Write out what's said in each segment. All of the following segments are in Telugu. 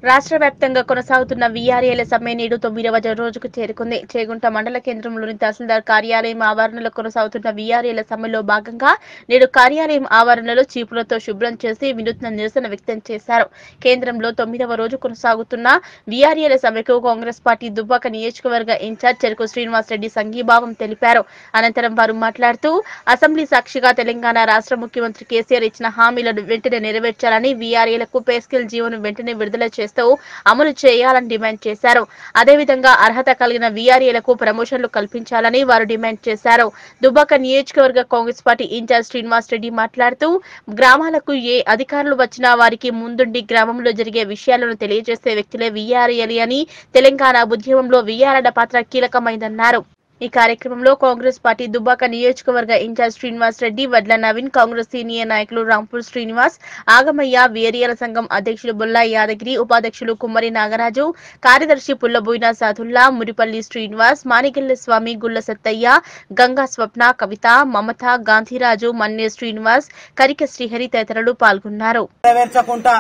రాష్ట్ర వ్యాప్తంగా కొనసాగుతున్న వీఆర్ఏల సమ్మె నేడు తొమ్మిదవ రోజుకు చేరుకుంది చేగుంట మండల కేంద్రంలోని తహసీల్దార్ కార్యాలయం ఆవరణలో కొనసాగుతున్న వీఆర్ఏల సమ్మెలో భాగంగా నేడు కార్యాలయం ఆవరణలో చీపులతో శుభ్రం చేసి వినూత్న నిరసన వ్యక్తం చేశారు కేంద్రంలో తొమ్మిదవ రోజు కొనసాగుతున్న వీఆర్ఏల సమ్మెకు కాంగ్రెస్ పార్టీ దుబ్బాక నియోజకవర్గ ఇన్ఛార్జ్ చెరుకు శ్రీనివాస్ రెడ్డి సంఘీభావం తెలిపారు అనంతరం వారు మాట్లాడుతూ అసెంబ్లీ సాక్షిగా తెలంగాణ రాష్ట్ర ముఖ్యమంత్రి కేసీఆర్ ఇచ్చిన హామీలను వెంటనే నెరవేర్చాలని వీఆర్ఏలకు పే స్కేల్ జీవోను వెంటనే విడుదల చేస్తూ అమలు చేయాలని డిమాండ్ చేశారు అదేవిధంగా అర్హత కలిగిన వీఆర్ఏలకు ప్రమోషన్లు కల్పించాలని వారు డిమాండ్ చేశారు దుబ్బాక నియోజకవర్గ Congress party incharge Srinivas Reddy మాట్లాడుతూ గ్రామాలకు ఏ అధికారులు వచ్చినా వారికి ముందుండి గ్రామంలో జరిగే విషయాలను తెలియజేసే వ్యక్తులే వీఆర్ఏలు అని తెలంగాణ ఉద్యమంలో వీఆర్ఎల పాత్ర కీలకమైందన్నారు ఈ కార్యక్రమంలో కాంగ్రెస్ పార్టీ దుబ్బాక నియోజకవర్గ ఇన్ఛార్జ్ శ్రీనివాస్ రెడ్డి వడ్ల నవీన్ కాంగ్రెస్ సీనియర్ నాయకులు రాంపూర్ శ్రీనివాస్ ఆగమయ్య వేరియల సంఘం అధ్యక్షులు బుల్లా యాదగిరి ఉపాధ్యక్షులు కుమ్మరి నాగరాజు కార్యదర్శి పుల్లబోయిన సాధుల్లా మురిపల్లి శ్రీనివాస్ మానికెళ్ల స్వామి గుల్ల సత్తయ్య గంగా స్వప్న కవిత మమత గాంధీరాజు మన్నే శ్రీనివాస్ కరిక శ్రీహరి తదితరులు పాల్గొన్నారు నెరవేర్చకుండా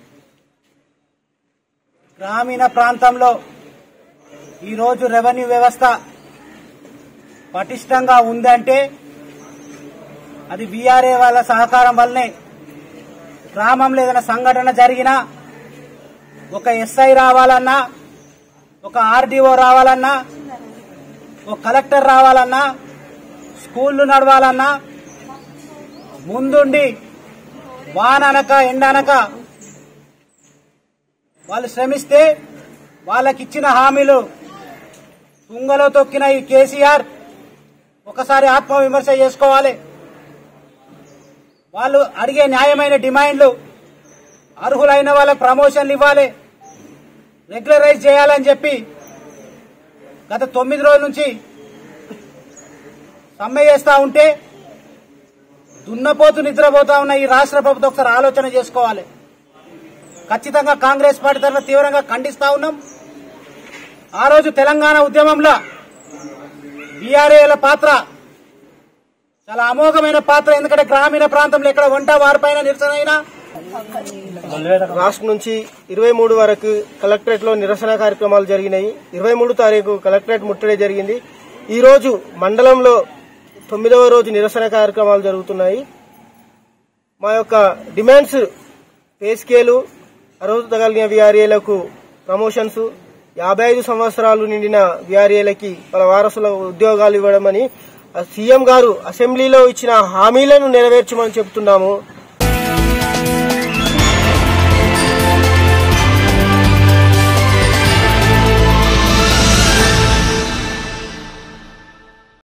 గ్రామీణ ప్రాంతంలో ఈరోజు రెవెన్యూ వ్యవస్థ పటిష్టంగా ఉందంటే అది వీఆర్ఏ వాళ్ళ సహకారం వల్లనే గ్రామంలో ఏదైనా సంఘటన జరిగినా ఒక ఎస్ఐ రావాలన్నా ఒక ఆర్డీఓ రావాలన్నా ఒక కలెక్టర్ రావాలన్నా స్కూళ్ళు నడవాలన్నా ముందుండి వాననక ఎండనక వాళ్ళు శ్రమిస్తే వాళ్ళకిచ్చిన హామీలు తుంగలో తొక్కిన ఈ కేసీఆర్ ఒకసారి ఆత్మవిమర్శ చేసుకోవాలి వాళ్ళు అడిగే న్యాయమైన డిమాండ్లు అర్హులైన వాళ్ళకి ప్రమోషన్లు ఇవ్వాలి రెగ్యులరైజ్ చేయాలని చెప్పి గత తొమ్మిది రోజుల నుంచి సమ్మె చేస్తా ఉంటే దున్నపోతు నిద్రపోతా ఉన్న ఈ రాష్ట్ర ప్రభుత్వం ఒకసారి ఆలోచన చేసుకోవాలి ఖచ్చితంగా కాంగ్రెస్ పార్టీ తరఫున తీవ్రంగా ఖండిస్తా ఉన్నాం ఆ రోజు తెలంగాణ ఉద్యమంలో బీఆర్ఏల పాత్ర చాలా అమోఘమైన పాత్ర ఎందుకంటే గ్రామీణ ప్రాంతంలో ఎక్కడ వంట వారిపైన నిరసన అయినా రాష్ట్రం నుంచి ఇరవై మూడు వరకు కలెక్టరేట్ లో నిరసన కార్యక్రమాలు జరిగినాయి ఇరవై మూడు తారీఖు కలెక్టరేట్ ముట్టడి జరిగింది ఈ రోజు మండలంలో తొమ్మిదవ రోజు నిరసన కార్యక్రమాలు జరుగుతున్నాయి మా యొక్క డిమాండ్స్ పే స్కేలు అర్హత కలిగిన విఆర్ఏలకు ప్రమోషన్స్ యాభై ఐదు సంవత్సరాలు నిండిన విఆర్ఏలకి వాళ్ళ వారసుల ఉద్యోగాలు ఇవ్వడమని ఆ సీఎం గారు అసెంబ్లీలో ఇచ్చిన హామీలను నెరవేర్చమని చెబుతున్నాము